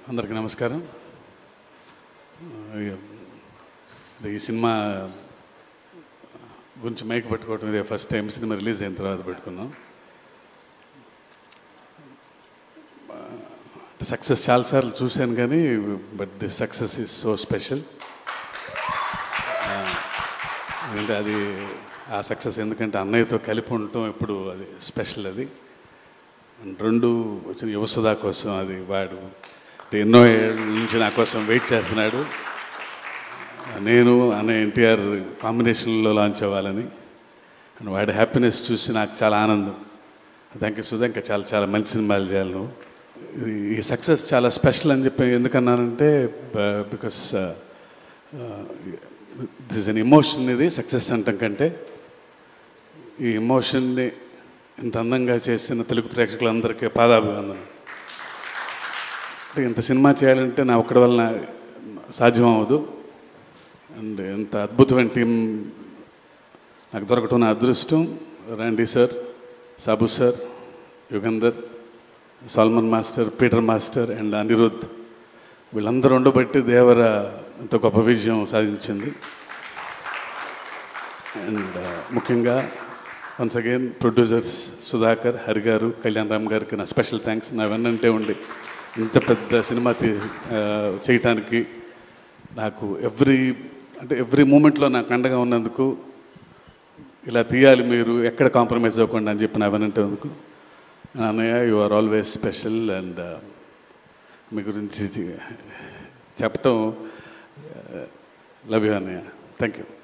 అందరికీ నమస్కారం ఇది ఈ సినిమా గురించి మైక్ పెట్టుకోవటం ఇదే ఫస్ట్ టైం సినిమా రిలీజ్ అయిన తర్వాత పెట్టుకున్నాం సక్సెస్ చాలాసార్లు చూశాను కానీ but the success is so special ఎందుకంటే అది ఆ సక్సెస్ ఎందుకంటే అన్నయ్యతో కలిపి ఉండటం ఎప్పుడు అది స్పెషల్ అది అండ్ రెండు వచ్చిన యువసుధా కోసం అది వాడు ఎన్నో ఏళ్ళ నుంచి నా కోసం వెయిట్ చేస్తున్నాడు నేను అన్న ఎన్టీఆర్ కాంబినేషన్లో లాంచ్ అవ్వాలని అండ్ వాడి హ్యాపీనెస్ చూసి నాకు చాలా ఆనందం థ్యాంక్ యూ సుధా ఇంకా చాలా చాలా మంచి సినిమాలు చేయాలి నువ్వు ఈ- ఈ సక్సెస్ చాలా స్పెషల్ అని చెప్పి ఎందుకన్నానంటే బికాస్ దిస్ అన్ ఎమోషన్ ఇది సక్సెస్ అంటాం కంటే ఈ ఎమోషన్ని ఇంత అందంగా చేసిన తెలుగు ప్రేక్షకులందరికీ పాదాభివందనం అంటే ఇంత సినిమా చేయాలంటే నా ఒక్కడి వలన సాధ్యం అవ్వదు అండ్ ఇంత అద్భుతమైన టీం నాకు దొరకటం నా అదృష్టం Randy sir Sabu sir Yugandhar Solomon master Peter master and Anirudh వీళ్ళందరూ ఉండబట్టి దేవర ఎంతో గొప్ప విజయం సాధించింది అండ్ ముఖ్యంగా once again producers Sudhakar Hari గారు కళ్యాణ్ రామ్ గారికి నా స్పెషల్ థ్యాంక్స్ నా వెన్నంటే ఉండి ఇంత పెద్ద సినిమా తీ ఆ, చేయటానికి నాకు ఎవ్రీ అంటే ఎవ్రీ మూమెంట్లో నాకు అండగా ఉన్నందుకు ఇలా తీయాలి మీరు ఎక్కడ కాంప్రమైజ్ అవ్వకుండా అని చెప్పి నా వెనంటే అందుకు అన్నయ్య you are always special and మీ గురించి చెప్పటం లవ్ యూ అన్నయ్య థ్యాంక్ యూ